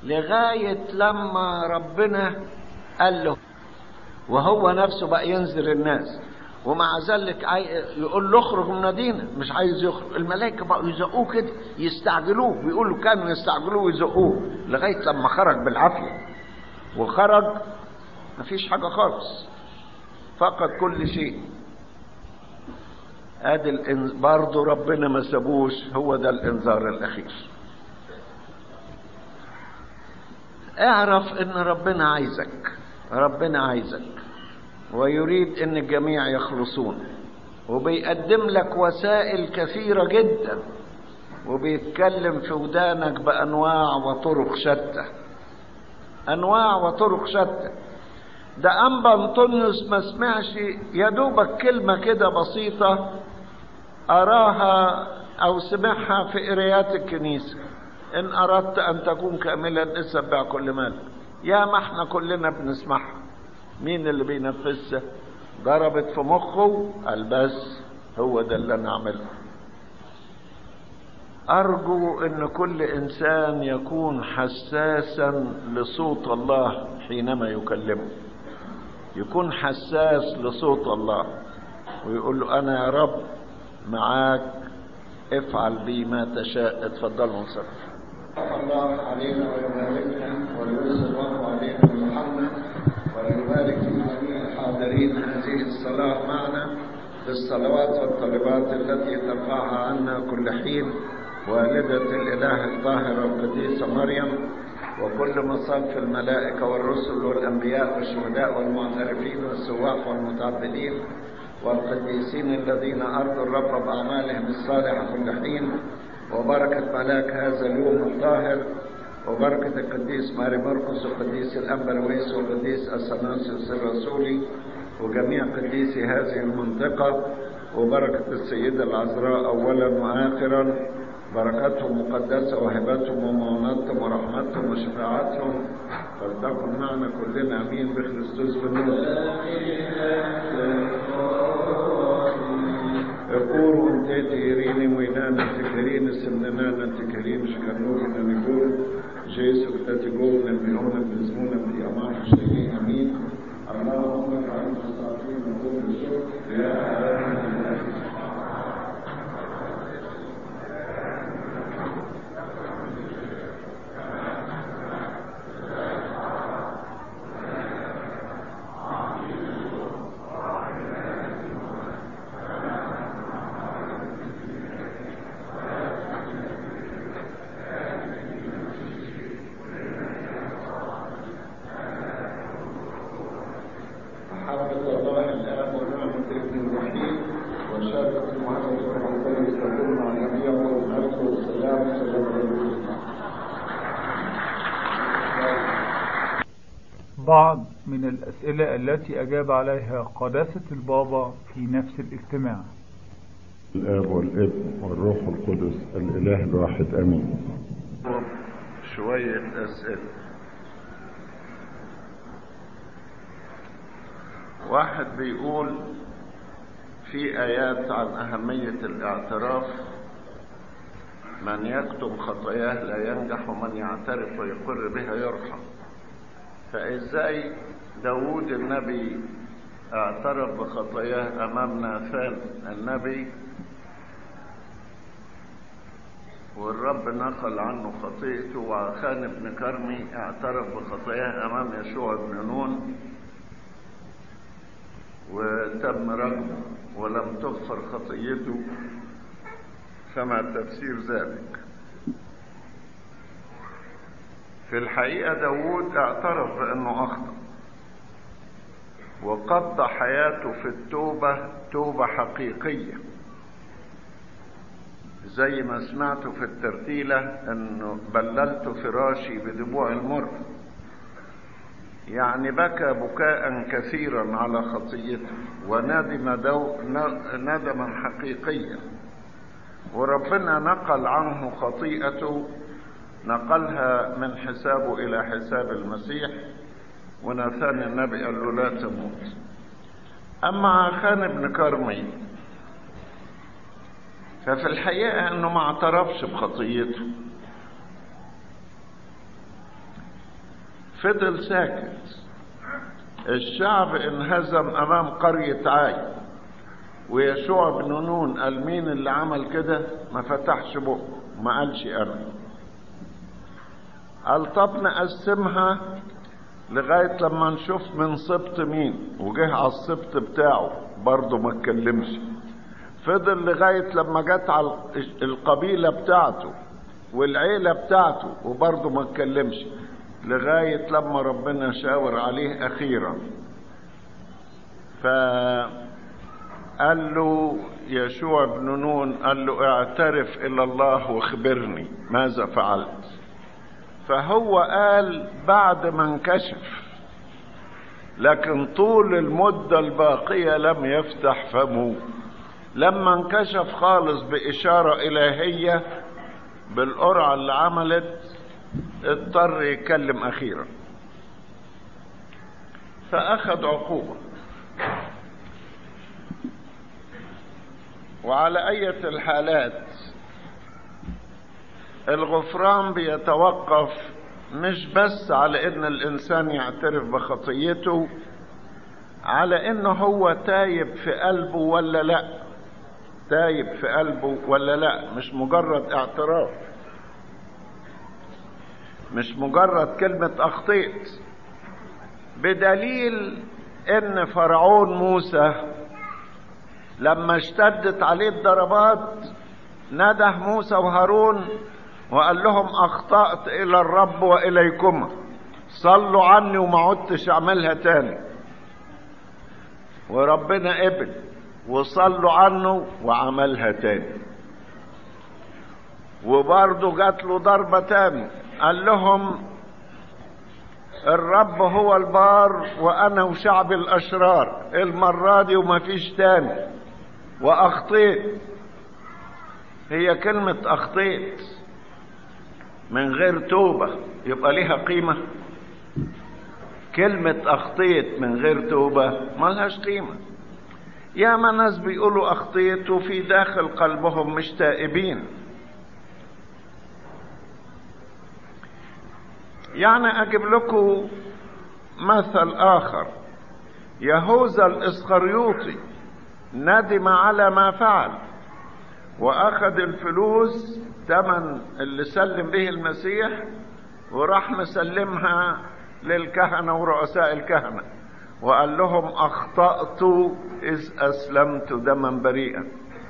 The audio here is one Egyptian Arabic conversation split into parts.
لغاية لما ربنا قال له وهو نفسه بقى ينذر الناس ومع ذلك يقول له اخرج من مدينة مش عايز يخرج الملائكة بقوا يزقوه كده يستعجلوه بيقولوا كانوا يستعجلوه ويزقوه لغاية لما خرج بالعافية وخرج مفيش حاجة خالص فقد كل شيء ادي الإن... برضه ربنا ما سابوش هو ده الانذار الاخير اعرف ان ربنا عايزك ربنا عايزك ويريد ان الجميع يخلصون وبيقدم لك وسائل كثيرة جدا وبيتكلم في ودانك بانواع وطرق شتى انواع وطرق شتى ده انبا انطونيوس ما سمعش يا دوبك كلمة كده بسيطة اراها او سمعها في قرايات الكنيسة ان اردت ان تكون كاملا اسبع كل مالك يا ما احنا كلنا بنسمعها مين اللي بينفذها ضربت في مخه قال بس هو ده اللي انا اعمله ارجو ان كل انسان يكون حساسا لصوت الله حينما يكلمه يكون حساس لصوت الله ويقول له انا يا رب معاك افعل بي ما تشاء اتفضلوا ونصرف الله علينا ويباركنا ويرسل الله علينا بمحمد ويبارك في جميع الحاضرين هذه الصلاة معنا بالصلوات والطلبات التي ترفعها عنا كل حين والدة الإله الطاهرة القديسة مريم وكل مصاف الملائكة والرسل والأنبياء والشهداء والمعترفين والسواق والمتعبدين والقديسين الذين أرضوا الرب بأعمالهم الصالحة كل حين وبركة ملاك هذا اليوم الطاهر وبركة القديس ماري مرقس وقديس الأنبا لويس وقديس أثناسيوس الرسولي وجميع قديسي هذه المنطقة وبركة السيدة العذراء أولا وآخرا بركاتهم مقدسة وهباتهم ومعوناتهم ورحمتهم وشفاعتهم فلتكن معنا كلنا أمين بخريستوس بالنور يقول انت تيريني وينانا تكرين سننانا تكرين شكرنوك نقول جيسو تتقول نبيعونا بنزمونا بأمان شيئين أمين اللهم اجعل مستعفين نقول الشكر يا بعض من الأسئلة التي أجاب عليها قداسة البابا في نفس الاجتماع الآب والابن والروح القدس الإله الواحد أمين شوية أسئلة واحد بيقول في آيات عن أهمية الاعتراف من يكتم خطاياه لا ينجح ومن يعترف ويقر بها يرحم فإزاي داود النبي اعترف بخطاياه أمام ناثان النبي والرب نقل عنه خطيئته وعخان بن كرمي اعترف بخطاياه أمام يشوع بن نون وتم رجمه ولم تغفر خطيته فما تفسير ذلك في الحقيقة داود اعترف بأنه أخطأ وقضى حياته في التوبة توبة حقيقية زي ما سمعت في الترتيلة انه بللت فراشي بدموع المر يعني بكى بكاء كثيرا على خطيته وندم دو ندما حقيقيا وربنا نقل عنه خطيئته نقلها من حسابه الى حساب المسيح وناثان النبي قال له لا تموت اما عخان بن كرمي ففي الحقيقة انه ما اعترفش بخطيته فضل ساكت الشعب انهزم امام قرية عاي ويشوع بن نون قال مين اللي عمل كده ما فتحش بقه ما قالش انا قال طب نقسمها لغاية لما نشوف من سبط مين وجه على السبط بتاعه برضه ما اتكلمش فضل لغاية لما جت على القبيلة بتاعته والعيلة بتاعته وبرضه ما اتكلمش لغاية لما ربنا شاور عليه أخيرا فقال له يشوع بن نون قال له اعترف إلى الله واخبرني ماذا فعلت فهو قال بعد ما انكشف لكن طول المدة الباقية لم يفتح فمه لما انكشف خالص بإشارة إلهية بالقرعة اللي عملت اضطر يتكلم أخيرا فأخذ عقوبة وعلى أية الحالات الغفران بيتوقف مش بس على ان الانسان يعترف بخطيته على انه هو تايب في قلبه ولا لا تايب في قلبه ولا لا مش مجرد اعتراف مش مجرد كلمة اخطيت بدليل ان فرعون موسى لما اشتدت عليه الضربات نده موسى وهارون وقال لهم اخطأت الى الرب واليكما صلوا عني وما عدتش اعملها تاني وربنا قبل وصلوا عنه وعملها تاني وبرضه جات له ضربة تاني قال لهم الرب هو البار وانا وشعب الاشرار المرة دي ومفيش تاني واخطيت هي كلمة اخطيت من غير توبة يبقى ليها قيمة كلمة أخطيت من غير توبة ما لهاش قيمة يا ما ناس بيقولوا أخطيت وفي داخل قلبهم مش تائبين يعني أجيب لكم مثل آخر يهوذا الإسخريوطي ندم على ما فعل واخذ الفلوس تمن اللي سلم به المسيح وراح مسلمها للكهنة ورؤساء الكهنة وقال لهم اخطأت اذ اسلمت دما بريئا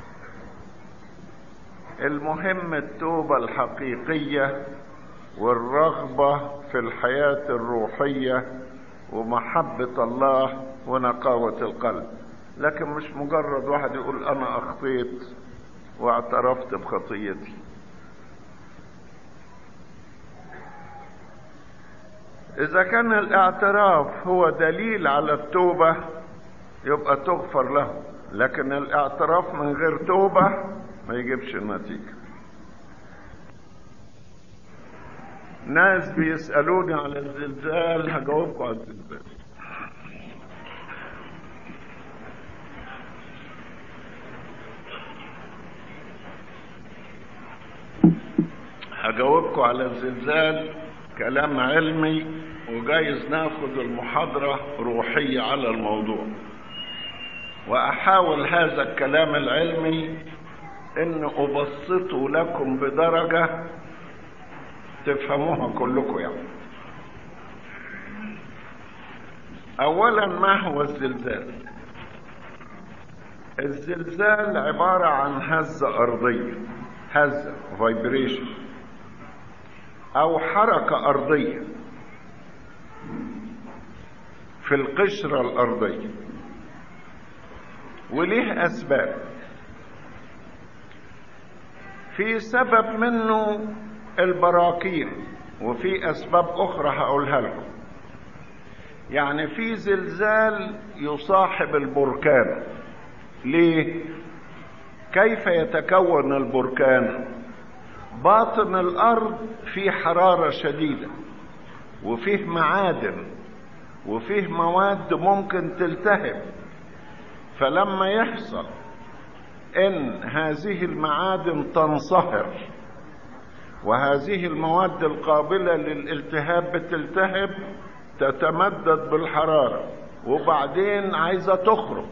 المهم التوبة الحقيقية والرغبة في الحياة الروحية ومحبة الله ونقاوة القلب لكن مش مجرد واحد يقول انا اخطيت واعترفت بخطيتي اذا كان الاعتراف هو دليل على التوبة يبقى تغفر له لكن الاعتراف من غير توبة ما يجيبش النتيجة ناس بيسألوني على الزلزال هجاوبكم على الزلزال هجاوبكم على الزلزال كلام علمي وجايز ناخد المحاضرة روحية على الموضوع وأحاول هذا الكلام العلمي أن أبسطه لكم بدرجة تفهموها كلكم يعني أولا ما هو الزلزال الزلزال عبارة عن هزة أرضية هزة فايبريشن او حركة ارضية في القشرة الارضية وليه اسباب في سبب منه البراكين وفي اسباب اخرى هقولها لكم يعني في زلزال يصاحب البركان ليه كيف يتكون البركان باطن الارض فيه حراره شديده وفيه معادن وفيه مواد ممكن تلتهب فلما يحصل ان هذه المعادن تنصهر وهذه المواد القابلة للالتهاب بتلتهب تتمدد بالحرارة وبعدين عايزة تخرج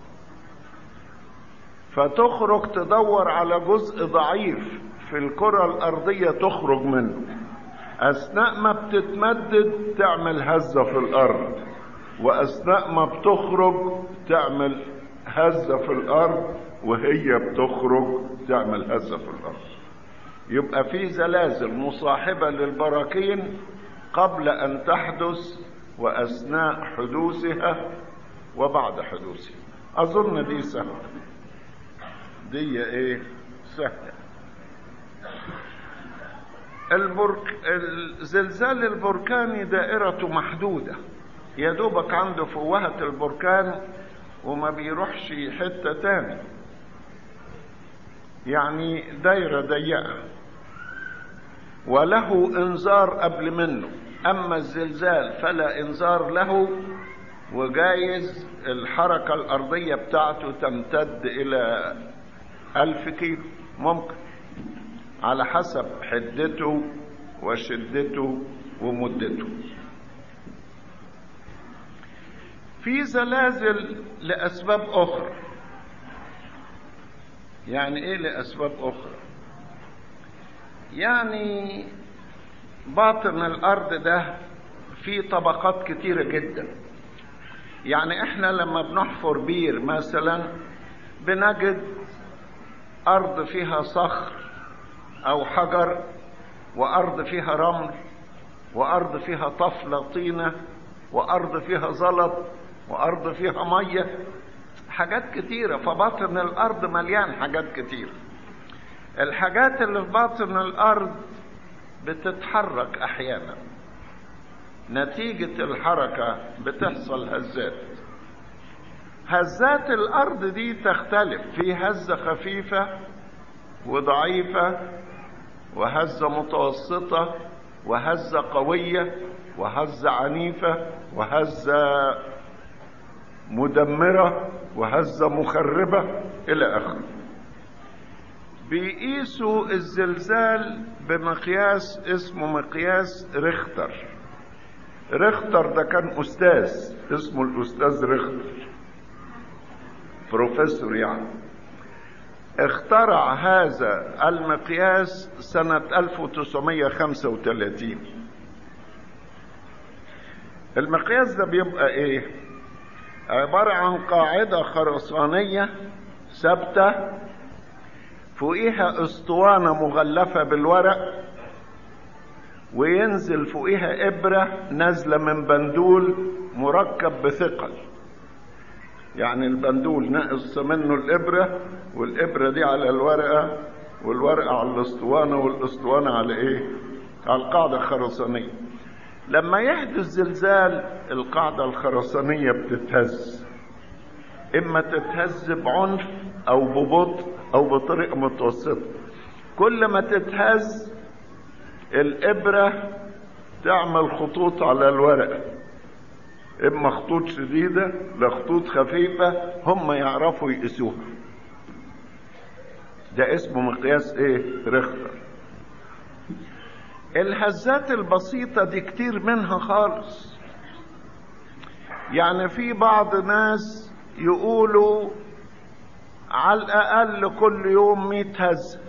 فتخرج تدور على جزء ضعيف في الكرة الأرضية تخرج منه أثناء ما بتتمدد تعمل هزة في الأرض وأثناء ما بتخرج تعمل هزة في الأرض وهي بتخرج تعمل هزة في الأرض يبقى في زلازل مصاحبة للبراكين قبل أن تحدث وأثناء حدوثها وبعد حدوثها أظن دي سهلة دي إيه سهلة البرك... الزلزال البركاني دائرته محدودة يا دوبك عنده فوهة البركان وما بيروحش حتة تاني يعني دايرة ضيقة وله انذار قبل منه اما الزلزال فلا انذار له وجايز الحركة الارضية بتاعته تمتد الى الف كيلو ممكن على حسب حدته وشدته ومدته في زلازل لاسباب اخرى يعني ايه لاسباب اخرى يعني باطن الارض ده فيه طبقات كتيره جدا يعني احنا لما بنحفر بير مثلا بنجد ارض فيها صخر او حجر وارض فيها رمل وارض فيها طفله طينه وارض فيها زلط وارض فيها ميه حاجات كتيره فباطن الارض مليان حاجات كتيره الحاجات اللي في باطن الارض بتتحرك احيانا نتيجه الحركه بتحصل هزات هزات الارض دي تختلف في هزه خفيفه وضعيفه وهزه متوسطه وهزه قويه وهزه عنيفه وهزه مدمره وهزه مخربه الى اخره بيقيسوا الزلزال بمقياس اسمه مقياس ريختر ريختر ده كان استاذ اسمه الاستاذ ريختر بروفيسور يعني اخترع هذا المقياس سنة 1935 المقياس ده بيبقى ايه عبارة عن قاعدة خرسانية ثابتة فوقيها اسطوانة مغلفة بالورق وينزل فوقيها إبرة نازلة من بندول مركب بثقل يعني البندول نقص منه الإبرة والإبرة دي على الورقة والورقة على الاسطوانة والاسطوانة على إيه؟ على القاعدة الخرسانية لما يحدث زلزال القاعدة الخرسانية بتتهز إما تتهز بعنف أو ببطء أو بطريقة متوسطة كل ما تتهز الإبرة تعمل خطوط على الورقة إما خطوط شديدة لخطوط خفيفة هم يعرفوا يقيسوها ده اسمه مقياس ايه ريختر الهزات البسيطة دي كتير منها خالص يعني في بعض ناس يقولوا على الأقل كل يوم مئة هزة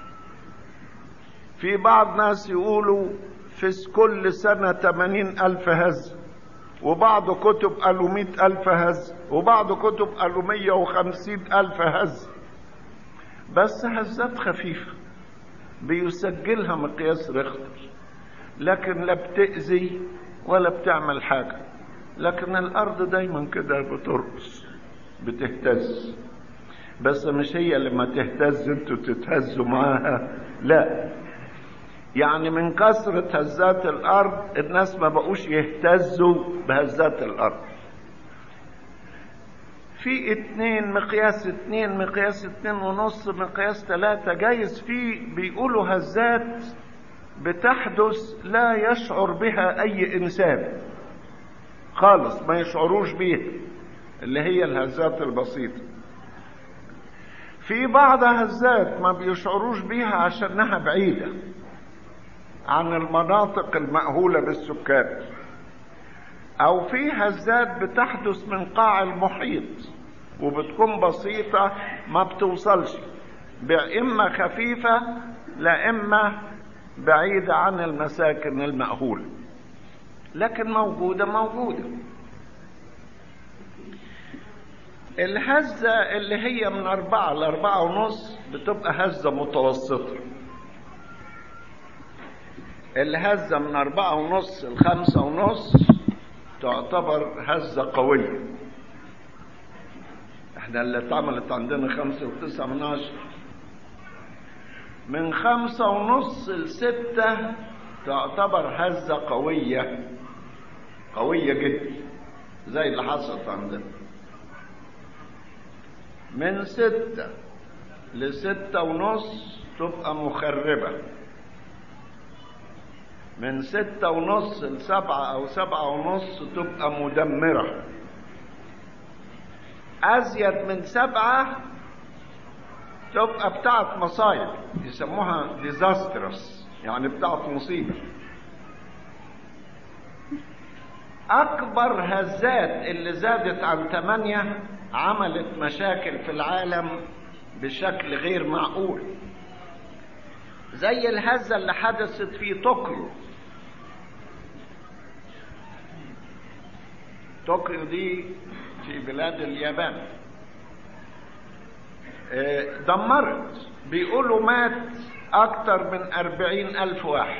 في بعض ناس يقولوا في كل سنة تمانين ألف هزة وبعض كتب قالوا مئة ألف هزة وبعض كتب قالوا مية وخمسين ألف هزة بس هزات خفيفة بيسجلها مقياس ريختر لكن لا بتأذي ولا بتعمل حاجة لكن الأرض دايما كده بترقص بتهتز بس مش هي لما تهتز انتوا تتهزوا معاها لا يعني من كثرة هزات الأرض الناس ما بقوش يهتزوا بهزات الأرض في اتنين مقياس اتنين مقياس اتنين ونص مقياس تلاتة جايز في بيقولوا هزات بتحدث لا يشعر بها أي إنسان خالص ما يشعروش بيها اللي هي الهزات البسيطة في بعض هزات ما بيشعروش بيها عشانها بعيدة عن المناطق المأهولة بالسكان او في هزات بتحدث من قاع المحيط وبتكون بسيطة ما بتوصلش اما خفيفة لا اما بعيدة عن المساكن المأهولة لكن موجودة موجودة الهزة اللي هي من أربعة لأربعة ونص بتبقى هزة متوسطة الهزة من أربعة ونص لخمسة ونص تعتبر هزة قوية احنا اللي اتعملت عندنا خمسة وتسعة من عشرة من خمسة ونص لستة تعتبر هزة قوية قوية جدا زي اللي حصلت عندنا من ستة لستة ونص تبقى مخربة من ستة ونص لسبعة أو سبعة ونص تبقى مدمرة أزيد من سبعة تبقى بتاعت مصايب يسموها ديزاسترس يعني بتاعت مصيبة أكبر هزات اللي زادت عن ثمانية عملت مشاكل في العالم بشكل غير معقول زي الهزة اللي حدثت في طوكيو طوكيو دي في بلاد اليابان دمرت بيقولوا مات أكتر من أربعين ألف واحد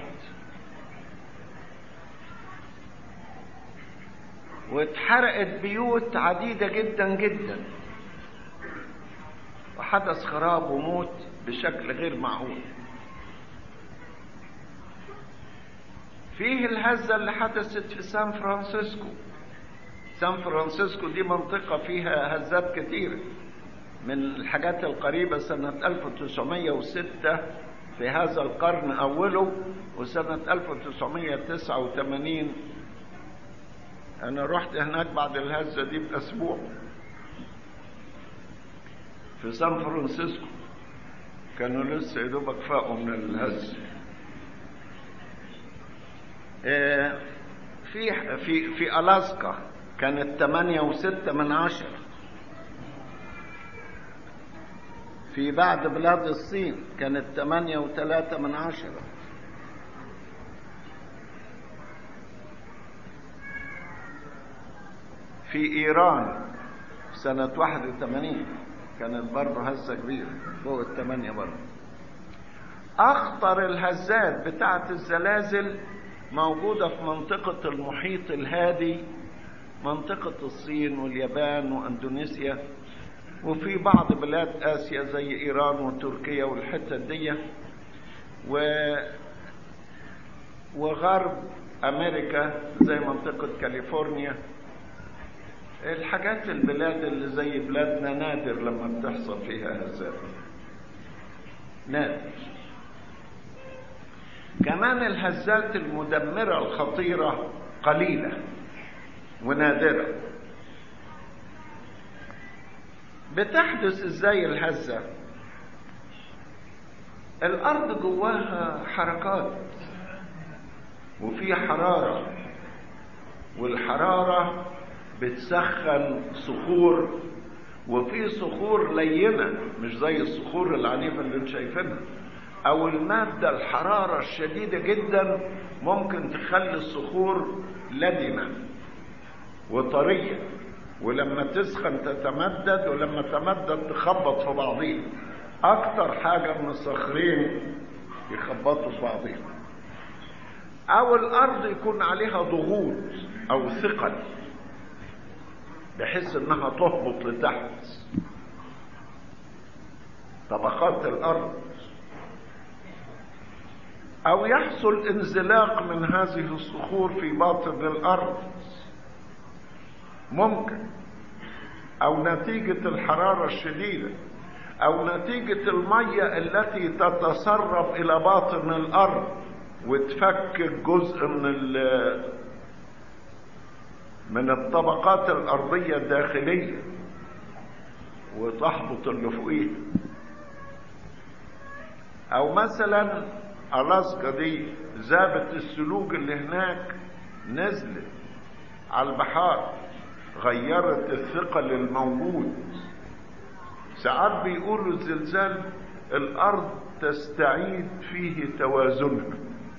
واتحرقت بيوت عديدة جدا جدا وحدث خراب وموت بشكل غير معقول فيه الهزة اللي حدثت في سان فرانسيسكو سان فرانسيسكو دي منطقة فيها هزات كتيرة من الحاجات القريبة سنة 1906 في هذا القرن أوله وسنة 1989 أنا رحت هناك بعد الهزة دي بأسبوع في سان فرانسيسكو كانوا لسه يا دوبك فاقوا من الهزة في في في ألاسكا كانت 8 وستة من عشرة في بعض بلاد الصين كانت 8 وثلاثة من عشرة في إيران سنة 81 كانت برضه هزة كبيرة فوق الثمانية برضه أخطر الهزات بتاعت الزلازل موجودة في منطقة المحيط الهادي منطقة الصين واليابان وأندونيسيا وفي بعض بلاد آسيا زي إيران وتركيا والحتة دي و وغرب أمريكا زي منطقة كاليفورنيا الحاجات البلاد اللي زي بلادنا نادر لما بتحصل فيها هزات نادر كمان الهزات المدمرة الخطيرة قليلة ونادرة بتحدث ازاي الهزة الارض جواها حركات وفي حرارة والحرارة بتسخن صخور وفي صخور لينة مش زي الصخور العنيفة اللي انت شايفينها او المادة الحرارة الشديدة جدا ممكن تخلي الصخور لدنة وطرية ولما تسخن تتمدد ولما تمدد تخبط في بعضيها اكتر حاجة من الصخرين يخبطوا في بعضيهم او الارض يكون عليها ضغوط او ثقل بحيث انها تهبط لتحت طبقات الارض او يحصل انزلاق من هذه الصخور في باطن الارض ممكن او نتيجة الحرارة الشديدة او نتيجة المية التي تتسرب الى باطن الارض وتفكك جزء من من الطبقات الارضية الداخلية وتحبط اللي فوقيه او مثلا ألاسكا دي ذابت السلوج اللي هناك نزلت على البحار غيرت الثقل الموجود ساعات بيقولوا الزلزال الأرض تستعيد فيه توازنها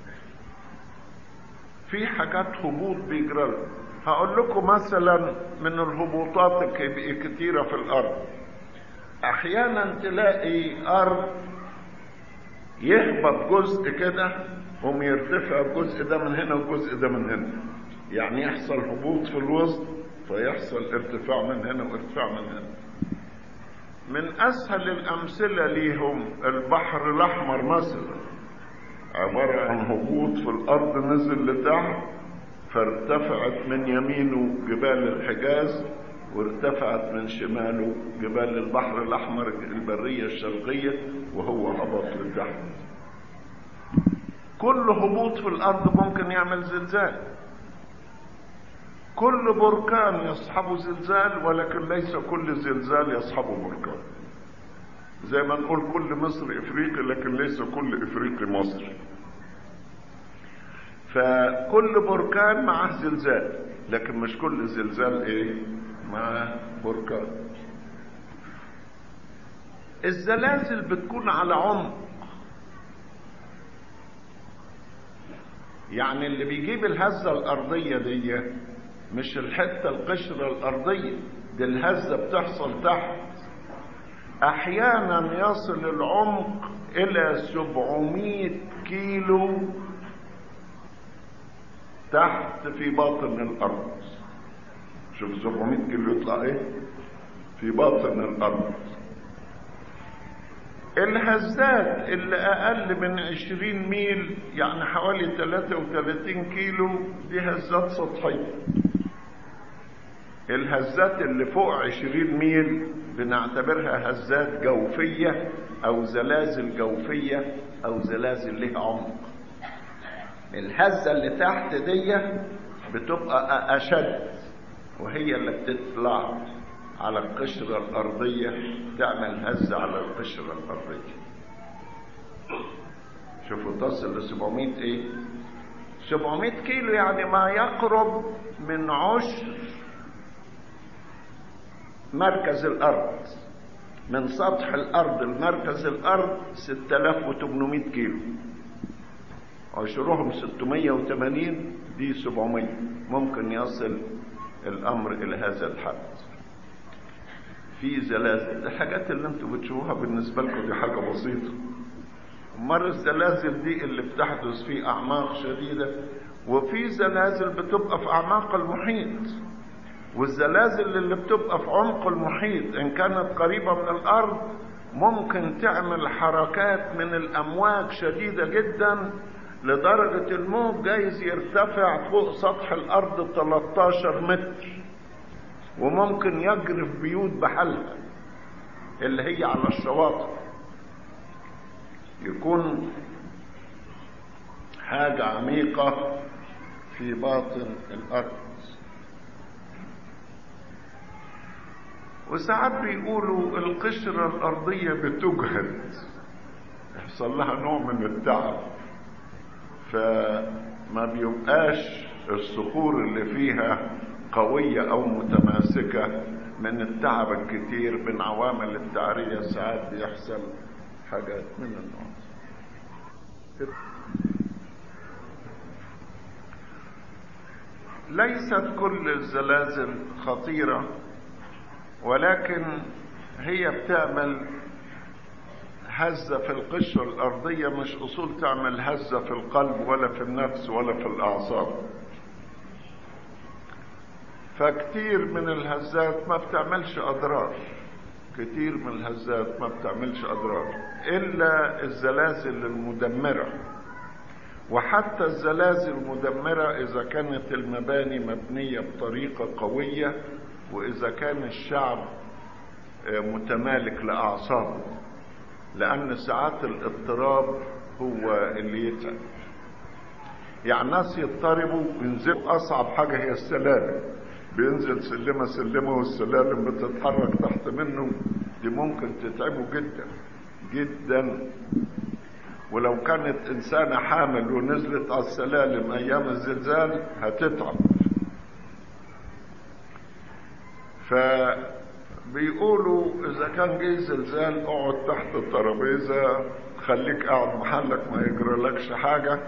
في حاجات هبوط بيجرى هقول لكم مثلا من الهبوطات الكتيرة في الأرض أحيانا تلاقي أرض يهبط جزء كده قوم يرتفع الجزء ده من هنا والجزء ده من هنا يعني يحصل هبوط في الوسط فيحصل ارتفاع من هنا وارتفاع من هنا من اسهل الامثله ليهم البحر الاحمر مثلا عباره عن هبوط في الارض نزل لتحت فارتفعت من يمينه جبال الحجاز وارتفعت من شماله جبال البحر الاحمر البريه الشرقيه وهو هبط لتحت كل هبوط في الارض ممكن يعمل زلزال كل بركان يصحبه زلزال ولكن ليس كل زلزال يصحبه بركان زي ما نقول كل مصر افريقي لكن ليس كل افريقي مصري فكل بركان معه زلزال لكن مش كل زلزال ايه مع بركان الزلازل بتكون على عمق يعني اللي بيجيب الهزة الأرضية دي مش الحتة القشرة الأرضية دي الهزة بتحصل تحت أحيانا يصل العمق إلى 700 كيلو تحت في باطن الأرض شوف 700 كيلو يطلع إيه في باطن الأرض الهزات اللي أقل من 20 ميل يعني حوالي 33 كيلو دي هزات سطحية الهزات اللي فوق 20 ميل بنعتبرها هزات جوفية أو زلازل جوفية أو زلازل لها عمق الهزة اللي تحت دي بتبقى أشد وهي اللي بتطلع على القشرة الأرضية تعمل هزة على القشرة الأرضية شوفوا تصل ل 700 إيه 700 كيلو يعني ما يقرب من عشر مركز الأرض من سطح الأرض لمركز الأرض 6800 كيلو عشرهم 680 دي 700 ممكن يصل الأمر إلى هذا الحد في زلازل الحاجات اللي انتوا بتشوفوها بالنسبة لكم دي حاجة بسيطة مرة الزلازل دي اللي بتحدث في أعماق شديدة وفي زلازل بتبقى في أعماق المحيط والزلازل اللي بتبقى في عمق المحيط إن كانت قريبة من الأرض ممكن تعمل حركات من الأمواج شديدة جدا لدرجة الموج جايز يرتفع فوق سطح الأرض 13 متر وممكن يجرف بيوت بحالها اللي هي على الشواطئ يكون حاجة عميقة في باطن الأرض وساعات بيقولوا القشرة الأرضية بتجهد يحصل لها نوع من التعب فما بيبقاش الصخور اللي فيها قوية أو متماسكة من التعب الكتير من عوامل التعرية ساعات بيحصل حاجات من النوع ليست كل الزلازل خطيرة ولكن هي بتعمل هزة في القشرة الأرضية مش أصول تعمل هزة في القلب ولا في النفس ولا في الأعصاب فكتير من الهزات ما بتعملش أضرار كتير من الهزات ما بتعملش أضرار إلا الزلازل المدمرة وحتى الزلازل المدمرة إذا كانت المباني مبنية بطريقة قوية وإذا كان الشعب متمالك لأعصابه لأن ساعات الاضطراب هو اللي يتعب يعني ناس يضطربوا ينزلوا أصعب حاجة هي السلالم بينزل سلمة سلمة والسلالم بتتحرك تحت منه دي ممكن تتعبه جدا جدا ولو كانت إنسانة حامل ونزلت على السلالم أيام الزلزال هتتعب فبيقولوا إذا كان جه زلزال اقعد تحت الترابيزة خليك قاعد محلك ما يجرالكش حاجة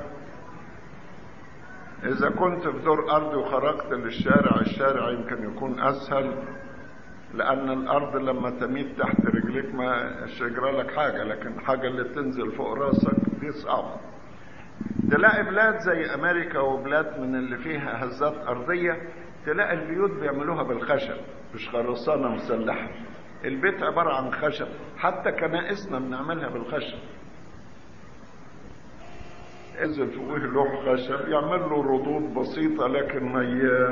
إذا كنت في دور أرضي وخرجت للشارع الشارع يمكن يكون أسهل لأن الأرض لما تميت تحت رجليك ما يجرى لك حاجة لكن حاجة اللي تنزل فوق راسك دي صعبة تلاقي بلاد زي أمريكا وبلاد من اللي فيها هزات أرضية تلاقي البيوت بيعملوها بالخشب مش خرسانة مسلحة البيت عبارة عن خشب حتى كنائسنا بنعملها بالخشب انزل فوقه لوح خشب يعمل له ردود بسيطة لكن ما ي...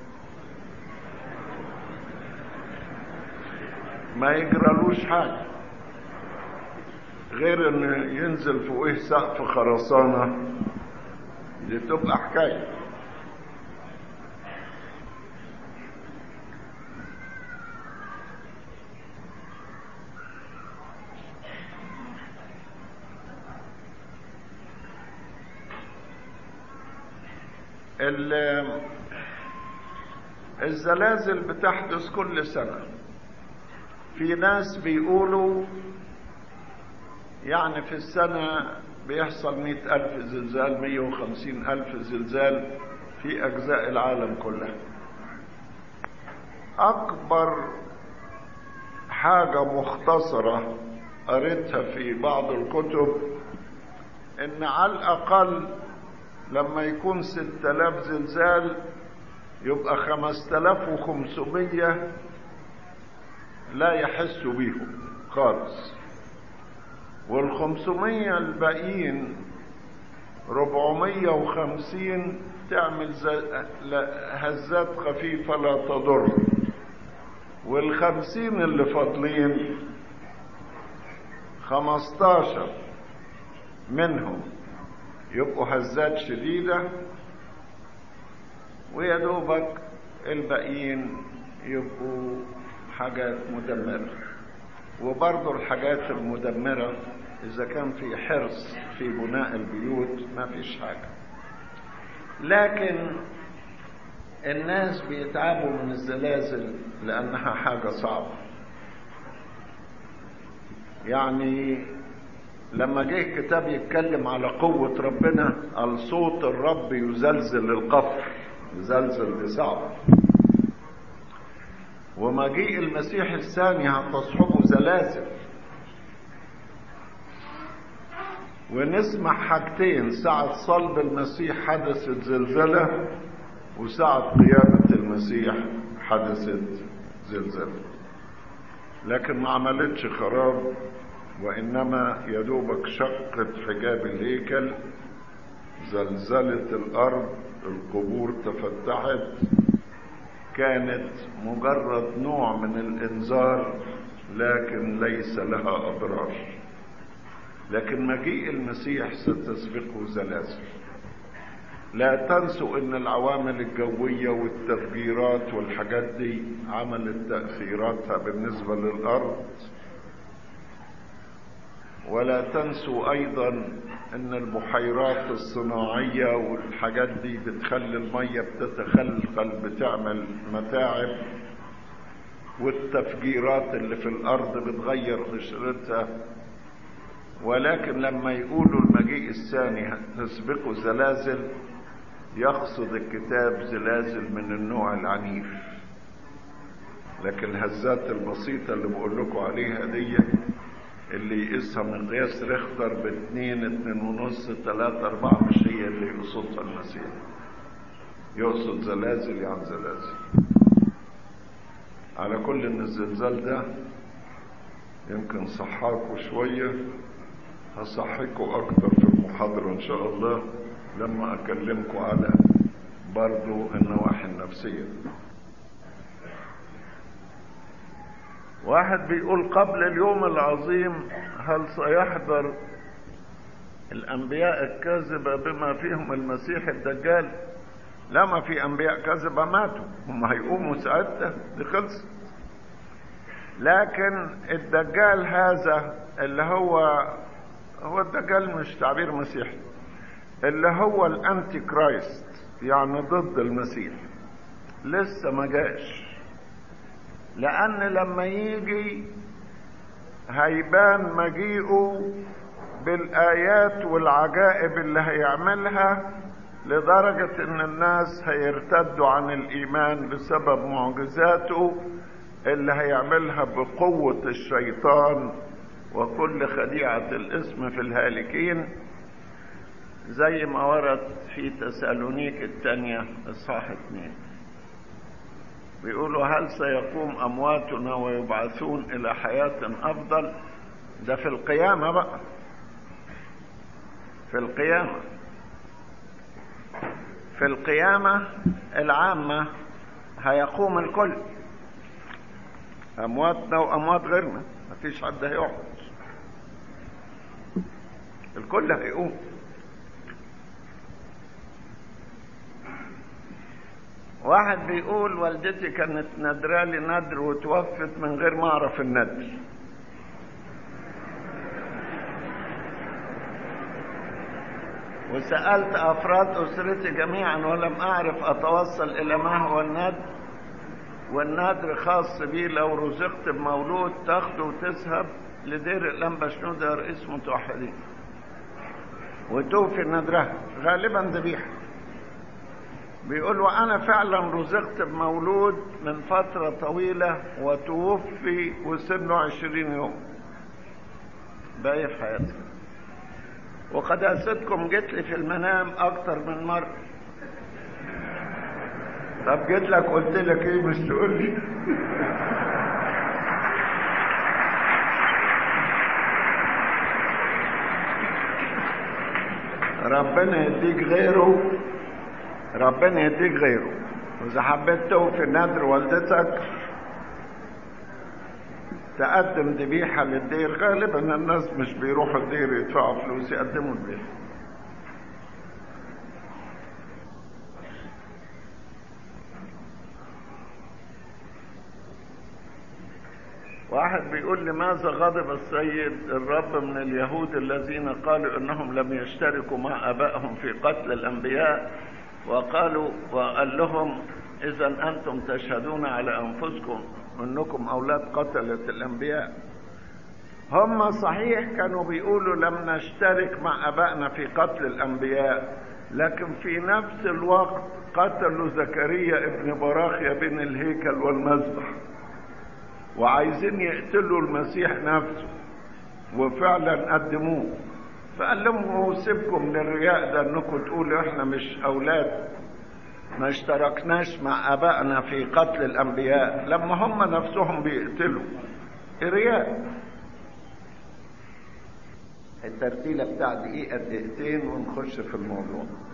ما يجرالوش حاجة غير ان ينزل فوقه سقف خرسانة دي تبقى حكاية الزلازل بتحدث كل سنة في ناس بيقولوا يعني في السنة بيحصل مئة ألف زلزال مية وخمسين ألف زلزال في أجزاء العالم كلها أكبر حاجة مختصرة قريتها في بعض الكتب إن على الأقل لما يكون ستة آلاف زلزال يبقى خمسة آلاف وخمسمية لا يحسوا بيهم خالص والخمسمية الباقيين ربعمية وخمسين تعمل هزات خفيفة لا تضر والخمسين اللي فاضلين خمستاشر منهم يبقوا هزات شديدة ويا دوبك الباقيين يبقوا حاجات مدمرة وبرضه الحاجات المدمرة إذا كان في حرص في بناء البيوت ما فيش حاجة لكن الناس بيتعبوا من الزلازل لأنها حاجة صعبة يعني لما جه الكتاب يتكلم على قوة ربنا قال صوت الرب يزلزل القفر يزلزل دي صعب ومجيء المسيح الثاني هتصحبه زلازل ونسمع حاجتين ساعة صلب المسيح حدثت زلزلة وساعة قيامة المسيح حدثت زلزلة لكن ما عملتش خراب وإنما يدوبك شقت حجاب الهيكل زلزلت الأرض القبور تفتحت كانت مجرد نوع من الإنذار لكن ليس لها أضرار لكن مجيء المسيح ستسبقه زلازل لا تنسوا ان العوامل الجوية والتفجيرات والحاجات دي عملت تأثيراتها بالنسبة للأرض ولا تنسوا ايضا ان البحيرات الصناعية والحاجات دي بتخلي المية بتتخلخل بتعمل متاعب والتفجيرات اللي في الارض بتغير قشرتها ولكن لما يقولوا المجيء الثاني تسبقه زلازل يقصد الكتاب زلازل من النوع العنيف لكن الهزات البسيطة اللي بقول لكم عليها دي اللي يقيسها مقياس ريختر باتنين اتنين ونص تلاتة اربعة مش هي اللي يقصدها المسيح يقصد زلازل يعني زلازل على كل ان الزلزال ده يمكن صحاكوا شوية هصحيكوا اكتر في المحاضرة ان شاء الله لما اكلمكوا على برضو النواحي النفسية واحد بيقول قبل اليوم العظيم هل سيحضر الانبياء الكاذبة بما فيهم المسيح الدجال لا ما في انبياء كاذبة ماتوا هم هيقوموا ساعتها دي خلصت لكن الدجال هذا اللي هو هو الدجال مش تعبير مسيحي اللي هو الانتي كرايست يعني ضد المسيح لسه ما جاش لان لما يجي هيبان مجيئه بالايات والعجائب اللي هيعملها لدرجة ان الناس هيرتدوا عن الايمان بسبب معجزاته اللي هيعملها بقوة الشيطان وكل خديعة الاسم في الهالكين زي ما ورد في تسالونيك الثانية اصحاح اثنين بيقولوا هل سيقوم امواتنا ويبعثون الى حياة افضل ده في القيامة بقى في القيامة في القيامة العامة هيقوم الكل أمواتنا وأموات غيرنا مفيش حد هيقعد الكل هيقوم واحد بيقول والدتي كانت ندرالي ندر وتوفت من غير ما اعرف الندر وسألت أفراد أسرتي جميعا ولم أعرف أتوصل إلى ما هو الندر والنادر خاص بي لو رزقت بمولود تاخده وتذهب لدير الأنبا شنودة رئيس متوحدين وتوفي ندرها غالبا ذبيحة بيقول وأنا فعلا رزقت بمولود من فترة طويلة وتوفي وسنه عشرين يوم باقي في حياتي وقد أسدكم جيت لي في المنام أكتر من مرة طب جيت لك قلت لك ايه مش تقول لي ربنا يديك غيره ربنا يديك غيره واذا حبيت توفي نذر والدتك تقدم ذبيحه للدير غالبا الناس مش بيروحوا الدير يدفعوا فلوس يقدموا الذبيحه واحد بيقول لماذا غضب السيد الرب من اليهود الذين قالوا انهم لم يشتركوا مع ابائهم في قتل الانبياء وقالوا وقال لهم اذا انتم تشهدون على انفسكم انكم اولاد قتله الانبياء هم صحيح كانوا بيقولوا لم نشترك مع ابائنا في قتل الانبياء لكن في نفس الوقت قتلوا زكريا ابن براخيا بين الهيكل والمذبح وعايزين يقتلوا المسيح نفسه وفعلا قدموه فقال لهم سيبكم من الرياء ده انكم تقولوا احنا مش اولاد ما اشتركناش مع ابائنا في قتل الانبياء لما هم نفسهم بيقتلوا رياء الترتيلة بتاع دقيقة دقيقتين ونخش في الموضوع